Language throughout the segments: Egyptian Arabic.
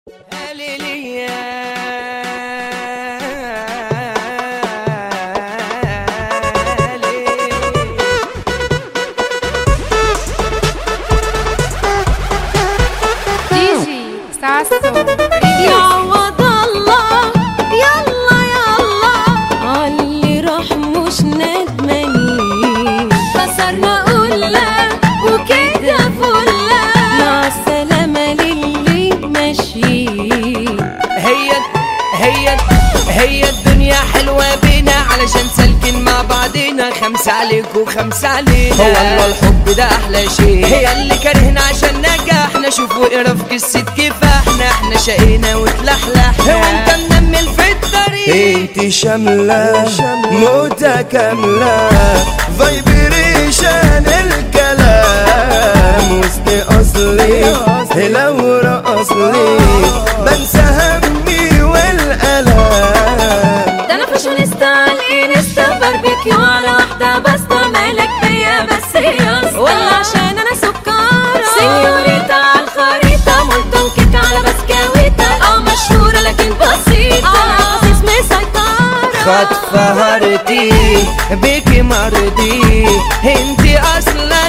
ديجي ساسو يا عوض الله يلا يلا عاللي راح مش ندمانين كسرنا قلة وكده فلة مع السلامة للي ماشيين هي هي هي الدنيا حلوة بينا علشان سالكين مع بعضنا خمسة عليك وخمسة علينا هو الله الحب ده أحلى شيء هي اللي كرهنا عشان نجحنا شوف واقرا في قصة كفاحنا احنا شقينا وتلحلحنا هو انت منمل في الطريق انت شاملة متكاملة فايبريشن الكلام وسط اصلي لو رقصلي بنسى همي والالام ده انا فاشونيستا على الانستا باربيكيو على واحدة بس مالك بيا بس هي ولا عشان انا سكارة سينيوريتا على الخريطة مولتون كيك على بسكويتة اه مشهورة لكن بسيطة على خصيص مسيطرة خطف هرتي بيكي مرضي انتي اصلا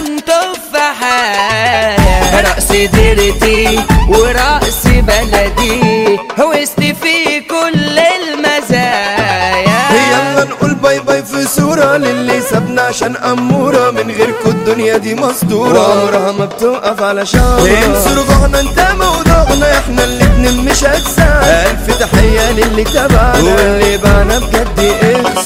تفاحة رأس ديرتي ورأس بلدي وسط في كل المزايا يلا نقول باي باي في صورة للي سابنا عشان أمورة من غيركوا الدنيا دي مسطورة عمرها ما بتوقف على شعرة انسوا رجوعنا انت موضوعنا احنا الاتنين مش أجسام ألف تحية للي تابعنا واللي باعنا بجد إخس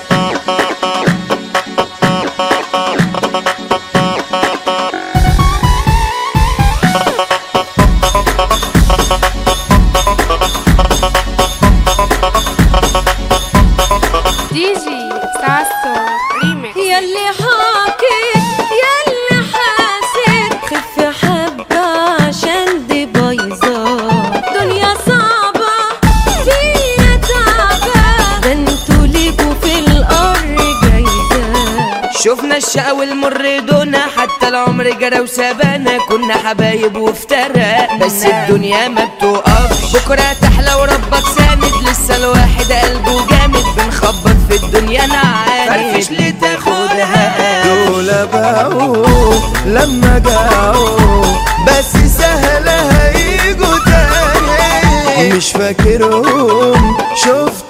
ديجي ساسو ريميكس ياللي حاكي ياللي حاسد خف حبة عشان دي بايظة دنيا صعبة فيها تعبة ده انتوا ليكوا في الأرض جايزة شفنا الشقا والمر دونا حتى العمر جرى وسابانا كنا حبايب وافترق بس الدنيا ما بتوقفش بكرة تحلى وربك ساند لسه الواحد قلبه جامد بنخبط في الدنيا نعاني فرفش ليه تاخدها دول باعوا لما جاعوا بس سهلة هيجوا تاني مش فاكرهم شفت